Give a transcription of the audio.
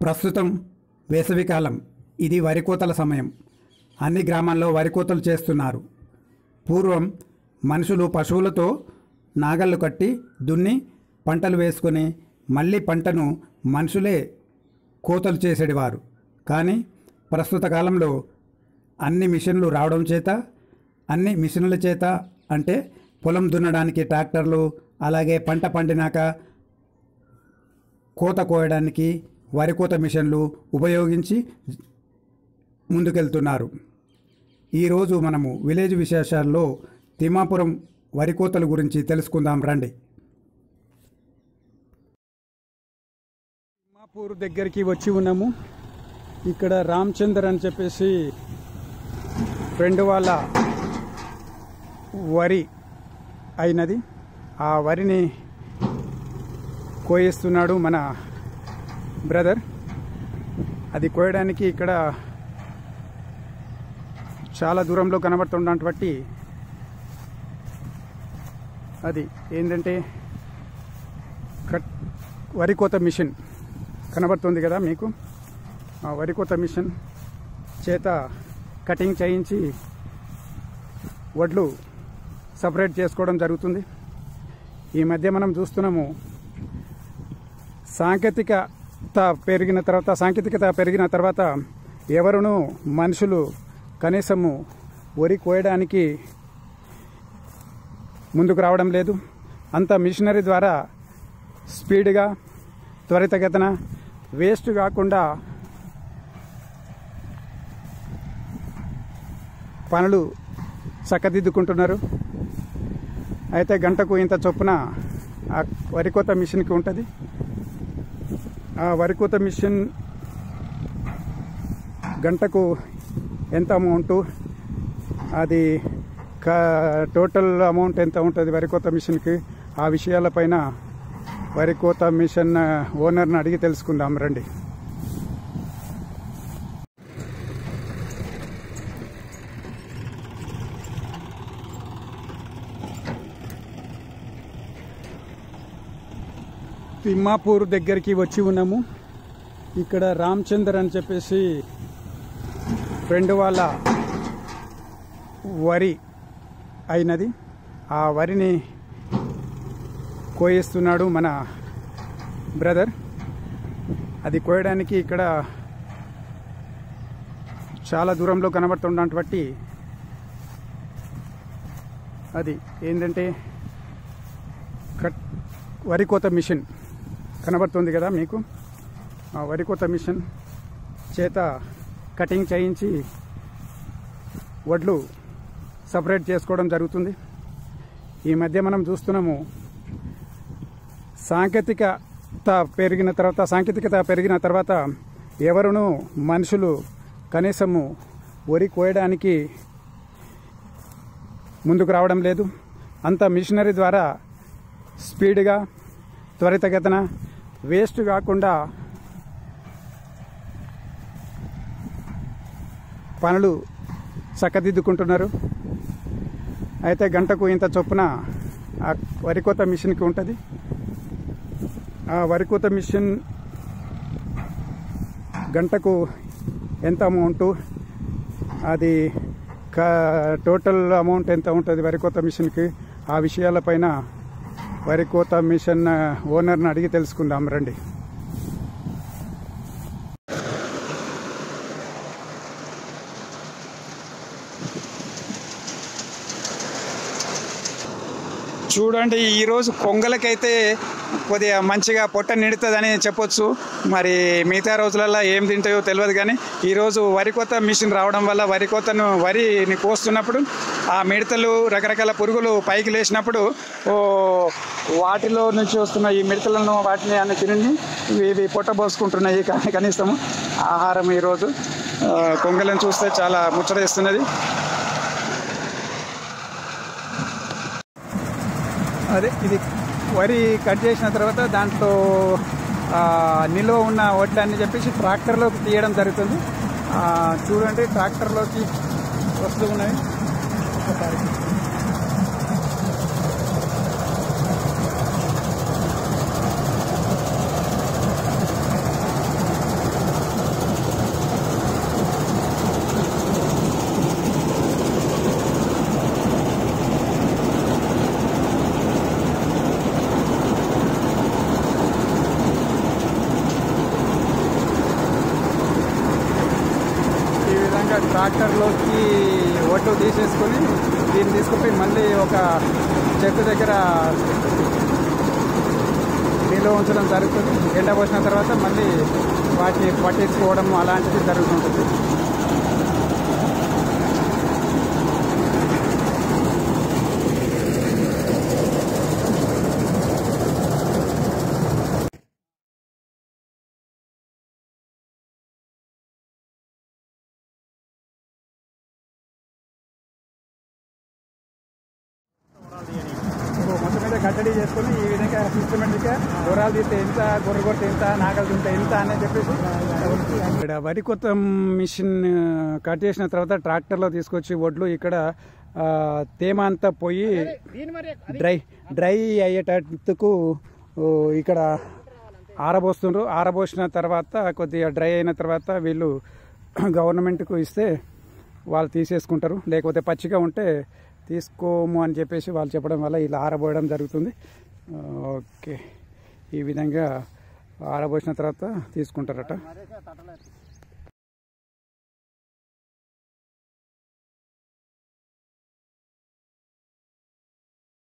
ప్రస్తుతం వేసవికాలం ఇది వరి కోతల సమయం అన్ని గ్రామాల్లో వరి కోతలు చేస్తున్నారు పూర్వం మనుషులు పశువులతో నాగళ్ళు కట్టి దున్ని పంటలు వేసుకొని మళ్ళీ పంటను మనుషులే కోతలు చేసేటివారు కానీ ప్రస్తుత కాలంలో అన్ని మిషన్లు రావడం చేత అన్ని మిషన్ల చేత అంటే పొలం దున్నడానికి ట్రాక్టర్లు అలాగే పంట పండినాక కోత కోయడానికి వరి కోత మిషన్లు ఉపయోగించి ముందుకెళ్తున్నారు ఈరోజు మనము విలేజ్ విశేషాల్లో తిమ్మాపురం వరి కోతల గురించి తెలుసుకుందాం రండి తిమ్మాపూర్ దగ్గరికి వచ్చి ఉన్నాము ఇక్కడ రామచందర్ అని చెప్పేసి ఫ్రెండ్ వాళ్ళ వరి అయినది ఆ వరిని కోయిస్తున్నాడు మన బ్రదర్ అది కోయడానికి ఇక్కడ చాలా దూరంలో కనబడుతున్నటువంటి అది ఏంటంటే కట్ వరి కోత మిషన్ కనబడుతుంది కదా మీకు ఆ వరి కోత మిషన్ చేత కటింగ్ చేయించి వడ్లు సపరేట్ చేసుకోవడం జరుగుతుంది ఈ మధ్య మనం చూస్తున్నాము సాంకేతికత పెరిగిన తర్వాత సాంకేతికత పెరిగిన తర్వాత ఎవరును మనుషులు కనీసము వరి కోయడానికి ముందుకు రావడం లేదు అంత మిషనరీ ద్వారా స్పీడ్గా త్వరితగతిన వేస్ట్ కాకుండా పనులు చక్కదిద్దుకుంటున్నారు అయితే గంటకు ఇంత చొప్పున ఆ వరికోత మిషన్కి ఉంటుంది ఆ వరికోత మిషన్ గంటకు ఎంత అమౌంట్ అది క- టోటల్ అమౌంట్ ఎంత ఉంటుంది వరికోత మిషన్కి ఆ విషయాలపైన వరికోత మిషన్ ఓనర్ని అడిగి తెలుసుకుందాం రండి తిమ్మాపూర్ దగ్గరికి వచ్చి ఉన్నాము ఇక్కడ రామచందర్ అని చెప్పేసి ఫ్రెండ్ వాళ్ళ వరి అయినది ఆ వరిని కోయిస్తున్నాడు మన బ్రదర్ అది కోయడానికి ఇక్కడ చాలా దూరంలో కనబడుతున్నటువంటి అది ఏంటంటే కట్ వరి కోత మిషన్ కనబడుతుంది కదా మీకు ఆ వరి కోత మిషన్ చేత కటింగ్ చేయించి వడ్లు సపరేట్ చేసుకోవడం జరుగుతుంది ఈ మధ్య మనం చూస్తున్నాము సాంకేతికత పెరిగిన తర్వాత సాంకేతికత పెరిగిన తర్వాత ఎవరును మనుషులు కనీసము వరి కోయడానికి ముందుకు రావడం లేదు అంత మిషనరీ ద్వారా స్పీడ్గా త్వరితగతిన వేస్ట్ కాకుండా పనులు చక్కదిద్దుకుంటున్నారు అయితే గంటకు ఇంత చొప్పున ఆ వరికోత మిషన్కి ఉంటుంది ఆ వరికోత మిషన్ గంటకు ఎంత అమౌంట్ అది క- టోటల్ అమౌంట్ ఎంత ఉంటుంది వరికోత మిషన్కి ఆ విషయాలపైన వరికోత మిషన్ ఓనర్ని అడిగి తెలుసుకుందాం రండి చూడండి ఈరోజు కొంగలకైతే కొద్దిగా మంచిగా పొట్ట నిడుతుందని చెప్పొచ్చు మరి మిగతా రోజులలో ఏం తింటాయో తెలియదు కానీ ఈరోజు వరి కోత మిషన్ రావడం వల్ల వరి కోతను వరిని కోస్తున్నప్పుడు ఆ మిడతలు రకరకాల పురుగులు పైకి లేచినప్పుడు ఓ వాటిలో నుంచి వస్తున్న ఈ మిడతలను వాటిని అన్ని తిని ఇవి ఇవి పొట్ట పోసుకుంటున్నాయి కా- కనీసం ఆహారం ఈరోజు ఆ, కొంగలను చూస్తే చాలా ముచ్చటేస్తున్నది అదే ఇది వరి కట్ చేసిన తర్వాత దాంట్లో ఆ, నిలువ ఉన్న వడ్లని చెప్పేసి ట్రాక్టర్లోకి తీయడం జరుగుతుంది ఆ, చూడండి ట్రాక్టర్లోకి వస్తూ ఉన్నాయి ఒకసారి ట్రాక్టర్లోకి ఒడ్డు తీసేసుకొని దీన్ని తీసుకుపోయి మళ్ళీ ఒక చెట్టు దగ్గర నిల్వ ఉంచడం జరుగుతుంది ఎండపోసిన తర్వాత మళ్ళీ వాటిని పట్టించుకోవడం అలాంటిది జరుగుతుంటుంది ఇప్పుడు మొత్తం మీద కట్టడి చేసుకొని ఈ విధంగా సిస్టమేటిక్గా గుర్రాలు తీస్తే ఎంత గొర్రె కొడితే ఎంత నాగలు తింటే ఎంత అని చెప్పేసి ఇక్కడ వరి కొత్త మిషన్ కట్ చేసిన తర్వాత ట్రాక్టర్లో తీసుకొచ్చి వడ్లు ఇక్కడ ఆ, తేమ అంతా పోయి డ్రై డ్రై అయ్యేటట్టుకు ఓ, ఇక్కడ ఆరబోస్తుండ్రు ఆరబోసిన తర్వాత కొద్దిగా డ్రై అయిన తర్వాత వీళ్ళు గవర్నమెంట్కు ఇస్తే వాళ్ళు తీసేసుకుంటారు లేకపోతే పచ్చిగా ఉంటే తీసుకోము అని చెప్పేసి వాళ్ళు చెప్పడం వల్ల ఇలా ఆరబోయడం జరుగుతుంది ఆ, ఓకే ఈ విధంగా ఆరబోసిన తర్వాత తీసుకుంటారట